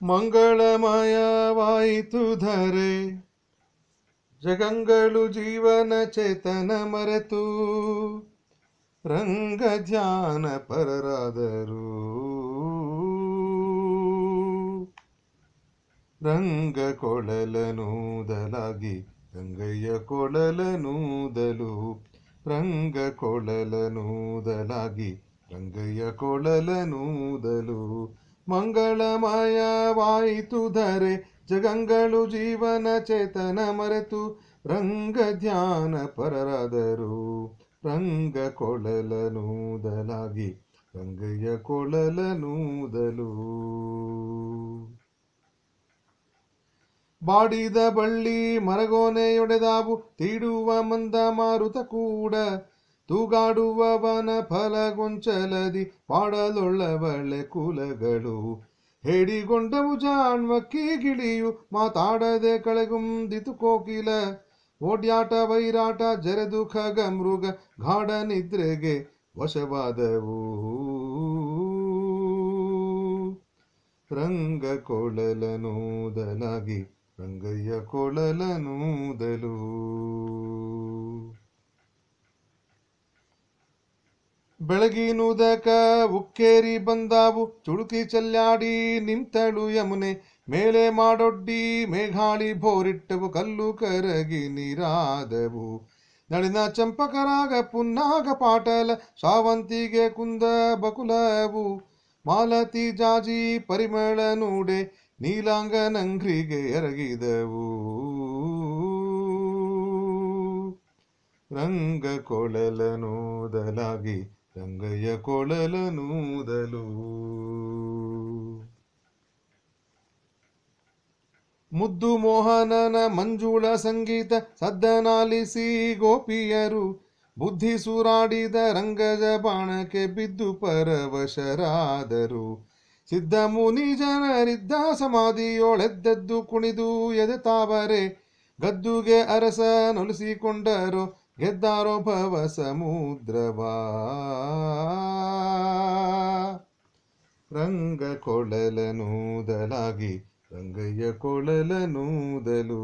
ಮಂಗಳಮಯವಾಯಿತು ಧರೆ ಜಗಂಗಳು ಜೀವನ ಚೇತನ ಮರೆತು ರಂಗ ಧ್ಯಾನ ಪರರಾದರು ರಂಗ ಕೊಳಲನೂದಲಾಗಿ ರಂಗಯ್ಯ ಕೊಳಲನೂದಲು ರಂಗ ಕೊಳಲನೂದಲಾಗಿ ರಂಗಯ್ಯ ಕೊಳಲನೂದಲು ಮಂಗಳಮಯವಾಯಿತು ಧರೆ ಜಗಂಗಳು ಜೀವನ ಚೇತನ ಮರೆತು ರಂಗ ಧ್ಯಾನ ಪರರಾದರು ರಂಗ ಕೊಳಲನೂದಲಾಗಿ ರಂಗಯ್ಯ ಕೊಳಲನೂದಲು ಬಾಡಿದ ಬಳ್ಳಿ ಮರಗೋನೆಯೊಡೆದಾವು ತೀಡುವ ಮಂದ ಮಾರುತ ಕೂಡ ತೂಗಾಡುವವನ ಫಲಗೊಂಚಲದಿ ಪಾಡಲೊಳ್ಳವಳೆ ಕುಲಗಳು ಹೇಡಿಗೊಂಡವು ಜಾಣ್ವಕ್ಕಿ ಗಿಳಿಯು ಮಾತಾಡದೆ ಕಳೆಗುಂದಿತು ಕೋಕಿಲ ಓಡ್ಯಾಟ ವೈರಾಟ ಜರೆದು ಖಗ ಮೃಗ ಗಾಢ ನಿದ್ರೆಗೆ ವಶವಾದವು ರಂಗ ಕೊಳಲನೂದಲಾಗಿ ರಂಗಯ್ಯ ಕೊಳಲನೂದಲು ಬೆಳಗಿನುದಕ ಉಕ್ಕೇರಿ ಬಂದಾವು ಚುಳುಕಿ ಚಲ್ಲಾಡಿ ನಿಂತಳು ಯಮುನೆ ಮೇಲೆ ಮಾಡೊಡ್ಡಿ ಮೇಘಾಳಿ ಭೋರಿಟ್ಟವು ಕಲ್ಲು ಕರಗಿ ನೀರಾದವು ನಳಿನ ಚಂಪಕರಾಗ ಪುನ್ನಾಗ ಪಾಟಲ ಶಾವಂತಿಗೆ ಕುಂದ ಬಕುಲವು ಮಾಲತಿ ಜಾಜಿ ಪರಿಮಳ ನೂಡೆ ನೀಲಾಂಗ ನಂಗ್ರಿಗೆ ಎರಗಿದವು ರಂಗ ಕೊಳಲನೂದಲಾಗಿ ರಂಗಯ್ಯ ಕೊಳಲನೂದಲು ಮುದ್ದು ಮೋಹನನ ಮಂಜುಳ ಸಂಗೀತ ಸದ್ದನಾಲಿಸಿ ಗೋಪಿಯರು ಬುದ್ಧಿ ಸೂರಾಡಿದ ರಂಗಜ ಬಾಣಕ್ಕೆ ಬಿದ್ದು ಪರವಶರಾದರು ಸಿದ್ಧ ಮುನಿ ಜನರಿದ್ದ ಸಮಾಧಿಯೊಳೆದ್ದೆದ್ದು ಕುಣಿದು ಎದೆ ತಾವರೆ ಗದ್ದುಗೆ ಅರಸ ನೊಲಿಸಿಕೊಂಡರು ಗೆದ್ದಾರೋ ಭವ ಸಮುದ್ರವಾ ರಂಗ ಕೊಳಲನೂದಲಾಗಿ ರಂಗಯ್ಯ ಕೊಳಲನೂದಲು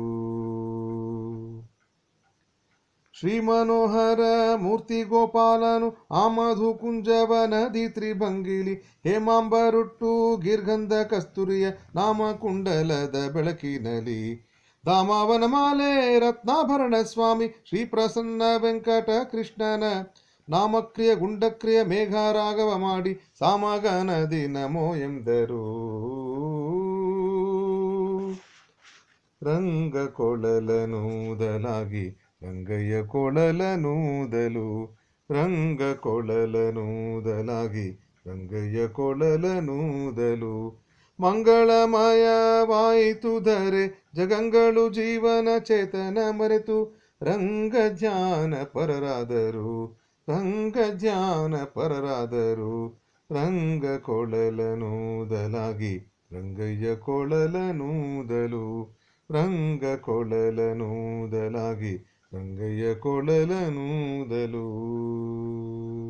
ಶ್ರೀ ಮನೋಹರ ಮೂರ್ತಿ ಗೋಪಾಲನು ಆಮಧು ಕುಂಜವ ನದಿ ತ್ರಿಭಂಗಿಲಿ ಹೇಮಾಂಬರುಟ್ಟು ಗಿರ್ಗಂಧ ಕಸ್ತೂರಿಯ ನಾಮ ಕುಂಡಲದ ಬೆಳಕಿನಲಿ ದಾಮಾವನ ಮಾಲೆ ರತ್ನಾಭರಣ ಸ್ವಾಮಿ ಶ್ರೀ ಪ್ರಸನ್ನ ವೆಂಕಟ ಕೃಷ್ಣನ ನಾಮಕ್ರಿಯ ಗುಂಡಕ್ರಿಯ ಮೇಘ ರಾಘವ ಮಾಡಿ ಸಾಮಗನದಿ ನಮೋ ಎಂದರು ರಂಗ ಕೊಳಲನೂದಲಾಗಿ ರಂಗಯ್ಯ ಕೊಳಲನೂದಲು ರಂಗ ಕೊಳಲನೂದಲಾಗಿ ರಂಗಯ್ಯ ಕೊಳಲನೂದಲು ಮಂಗಳಮಯವಾಯಿತು ಧರೆ ಜಗಂಗಳು ಜೀವನ ಚೇತನ ಮರೆತು ರಂಗ ಧ್ಯಾನ ಪರರಾದರು ರಂಗ ಧ್ಯಾನ ಪರರಾದರು ರಂಗ ಕೊಳಲನೂದಲಾಗಿ ರಂಗಯ್ಯ ಕೊಳಲನೂದಲು ರಂಗ ಕೊಳಲನೂದಲಾಗಿ ರಂಗಯ್ಯ ಕೊಳಲನೂದಲು